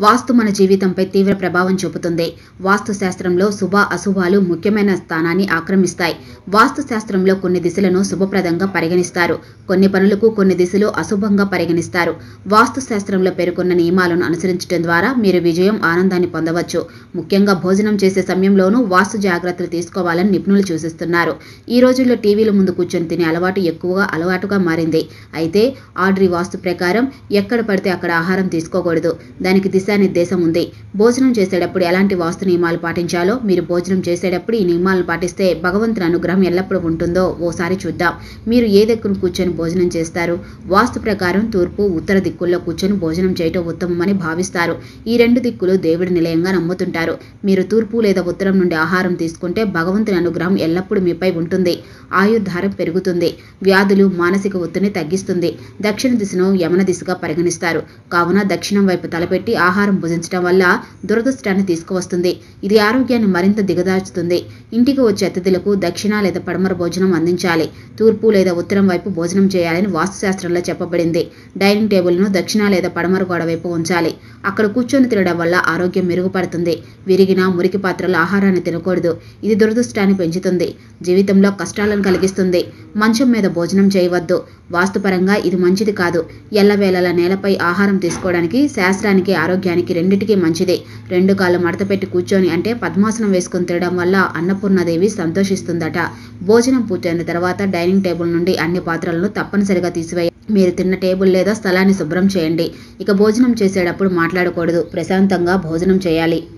వాస్తు మన జీవితంపై తీవ్ర ప్రభావం చూపుతుంది వాస్తు శాస్త్రంలో శుభ అశుభాలు ముఖ్యమైన స్థానాన్ని ఆక్రమిస్తాయి వాస్తు శాస్త్రంలో కొన్ని దిశలను శుభప్రదంగా పరిగణిస్తారు కొన్ని పనులకు కొన్ని దిశలు అశుభంగా పరిగణిస్తారు వాస్తు శాస్త్రంలో పేర్కొన్న నియమాలను అనుసరించడం ద్వారా మీరు విజయం ఆనందాన్ని పొందవచ్చు ముఖ్యంగా భోజనం చేసే సమయంలోనూ వాస్తు జాగ్రత్తలు తీసుకోవాలని నిపుణులు సూచిస్తున్నారు ఈ రోజుల్లో టీవీల ముందు కూర్చొని తినే అలవాటు ఎక్కువగా అలవాటుగా మారింది అయితే ఆర్డరీ వాస్తు ప్రకారం ఎక్కడ పడితే అక్కడ ఆహారం తీసుకోకూడదు దానికి దిశానిర్దేశం ఉంది భోజనం చేసేటప్పుడు ఎలాంటి వాస్తు నియమాలు పాటించాలో మీరు భోజనం చేసేటప్పుడు ఈ నియమాలను పాటిస్తే భగవంతుని అనుగ్రహం ఎల్లప్పుడూ ఉంటుందో ఓసారి చూద్దాం మీరు ఏ దిక్కును కూర్చొని భోజనం చేస్తారు వాస్తు ప్రకారం తూర్పు ఉత్తర దిక్కుల్లో కూర్చొని భోజనం చేయటం ఉత్తమమని భావిస్తారు ఈ రెండు దిక్కులు దేవుడి నిలయంగా నమ్ముతుంటారు మీరు తూర్పు లేదా ఉత్తరం నుండి ఆహారం తీసుకుంటే భగవంతుని అనుగ్రహం ఎల్లప్పుడూ మీపై ఉంటుంది ఆయుర్ధారం పెరుగుతుంది వ్యాధులు మానసిక ఒత్తిడిని తగ్గిస్తుంది దక్షిణ దిశను యమన దిశగా పరిగణిస్తారు కావున దక్షిణం వైపు తలపెట్టి ఆహారం భుజించడం వల్ల దురదృష్టాన్ని తీసుకువస్తుంది ఇది ఆరోగ్యాన్ని మరింత దిగదార్చుతుంది ఇంటికి వచ్చే అతిథులకు దక్షిణ లేదా పడమర భోజనం అందించాలి తూర్పు లేదా ఉత్తరం వైపు భోజనం చేయాలని వాస్తుశాస్త్రంలో చెప్పబడింది డైనింగ్ టేబుల్ను దక్షిణ లేదా పడమర గోడ వైపు ఉంచాలి అక్కడ కూర్చొని తినడం వల్ల ఆరోగ్యం మెరుగుపడుతుంది విరిగిన మురికి పాత్రల ఆహారాన్ని తినకూడదు ఇది దురదృష్టాన్ని పెంచుతుంది జీవితంలో కష్టాలను కలిగిస్తుంది మంచం మీద భోజనం చేయవద్దు వాస్తుపరంగా ఇది మంచిది కాదు ఎల్లవేళల నేలపై ఆహారం తీసుకోవడానికి శాస్త్రానికి ఆరోగ్యానికి రెండిటికీ మంచిది రెండు కాళ్ళు మడతపెట్టి కూర్చొని అంటే పద్మాసనం వేసుకుని తినడం వల్ల అన్నపూర్ణదేవి సంతోషిస్తుందట భోజనం పూర్తయిన తర్వాత డైనింగ్ టేబుల్ నుండి అన్ని పాత్రలను తప్పనిసరిగా తీసివేయాలి మీరు తిన్న టేబుల్ లేదా స్థలాన్ని శుభ్రం చేయండి ఇక భోజనం చేసేటప్పుడు మాట్లాడకూడదు ప్రశాంతంగా భోజనం చేయాలి